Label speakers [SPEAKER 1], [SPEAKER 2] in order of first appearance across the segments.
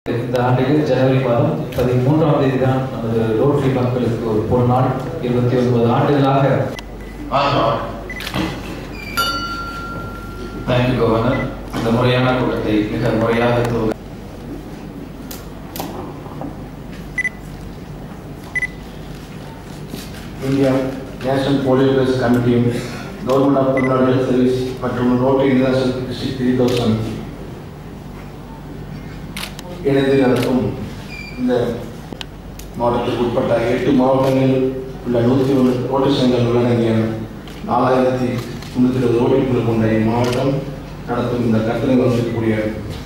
[SPEAKER 1] இந்த ஆண்டில் ஜனவரி மாதம் பதிமூன்றாம் தேதி தான் நமது ரோட்டரி மக்களுக்கு ஒரு பொன்னாள் இருபத்தி ஒன்பது ஆண்டுகளாக தேங்க்யூ கவர்னர் இந்த முறையான கூட்டத்தை மிக முறையாக துவங்க
[SPEAKER 2] இந்தியா நேஷனல் போலியோ பேஸ் கமிட்டியும் government of Tamil Nadu health service மற்றும் Rotary international district three thousand இணைந்து நடத்தும் இந்த மாவட்டத்துக்கு உட்பட்ட எட்டு மாவட்டங்களில் உள்ள நூற்றி ஒன்று ரோட்டரி சங்கங்கள் உள்ளடங்கிய நாலாயிரத்தி முந்நூற்றி இருபது ரோட்டரிக்குள் கொண்ட இம்மாவட்டம் நடத்தும் இந்த கட்டளை வசதிக்கூடிய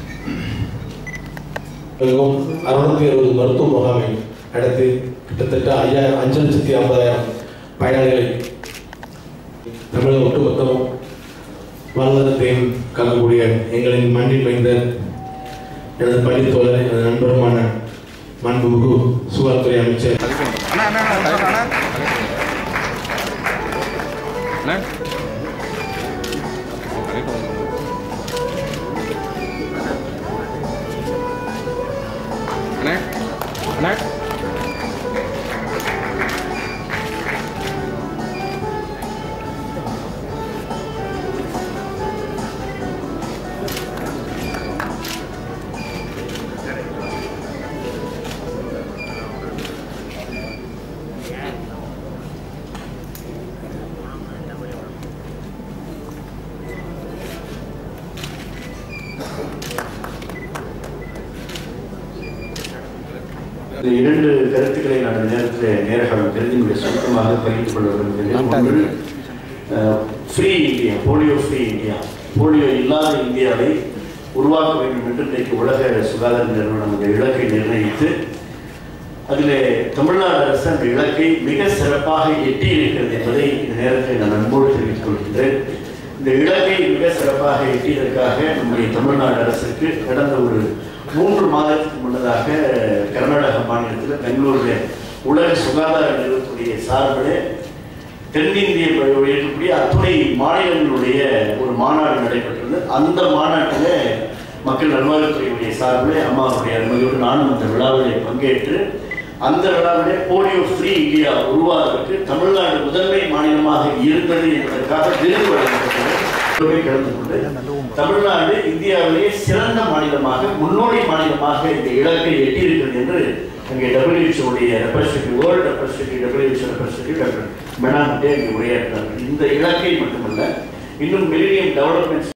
[SPEAKER 3] அறுநூத்தி அறுபது மருத்துவ முகாமை நடத்தி கிட்டத்தட்ட ஐயா அஞ்சு லட்சத்தி ஐம்பதாயிரம் பயனாளிகளை தமிழக ஒட்டுமொத்தமும் வல்லதத்தையும் காணக்கூடிய எங்களின் மண்ணில் வைந்த எனது பள்ளி தோழர் எனது நண்பருமான மாண்புமிகு சுகாதாரத்துறை அமைச்சர்
[SPEAKER 4] இந்த இரண்டு கருத்துக்களை நான் இந்த நேரத்தில் நேரகம் தெரிந்து சுருக்கமாக பகிர்ந்து கொள்ள விரும்புகிறேன் ஒன்று free India polio free India polio இல்லாத இந்தியாவை உருவாக்க வேண்டும் என்று இன்றைக்கு உலக சுகாதார நிறுவனம் அந்த இலக்கை நிர்ணயித்து அதில் தமிழ்நாடு அரசு அந்த இலக்கை மிக சிறப்பாக எட்டி இருக்கிறது என்பதை இந்த நேரத்தில் நான் அன்போடு தெரிவித்துக் கொள்கின்றேன் இந்த இலக்கை மிக சிறப்பாக எட்டியதற்காக நம்முடைய தமிழ்நாடு அரசுக்கு கடந்த ஒரு மூன்று மாதத்துக்கு முன்னதாக கர்நாடக மாநிலத்தில் பெங்களூரில் உலக சுகாதார நிறுவனத்துடைய சார்பில் தென்னிந்திய இருக்கக்கூடிய அத்துணை மாநிலங்களுடைய ஒரு மாநாடு நடைபெற்றது அந்த மாநாட்டில் மக்கள் நல்வாழ்வுத்துறையுடைய சார்பில் அம்மாவுடைய அனுமதியோடு நானும் அந்த விழாவிலே பங்கேற்று அந்த விழாவிலே போலியோ ஃப்ரீ இந்தியா உருவாவதற்கு தமிழ்நாடு முதன்மை மாநிலமாக இருந்தது என்பதற்காக விருது வழங்கப்பட்டது கலந்து கொண்டு தமிழ்நாடு இந்தியாவிலேயே சிறந்த மாநிலமாக முன்னோடி மாநிலமாக இந்த இலக்கை எட்டியிருக்கிறது என்று அங்கே டபிள்யூஹெச்ஓடைய representative world representative WHO representative doctor Menabde அங்கே உரையாற்றினார்கள் இந்த இலக்கை மட்டுமல்ல இன்னும் மில்லினியம் டெவலப்மெண்ட்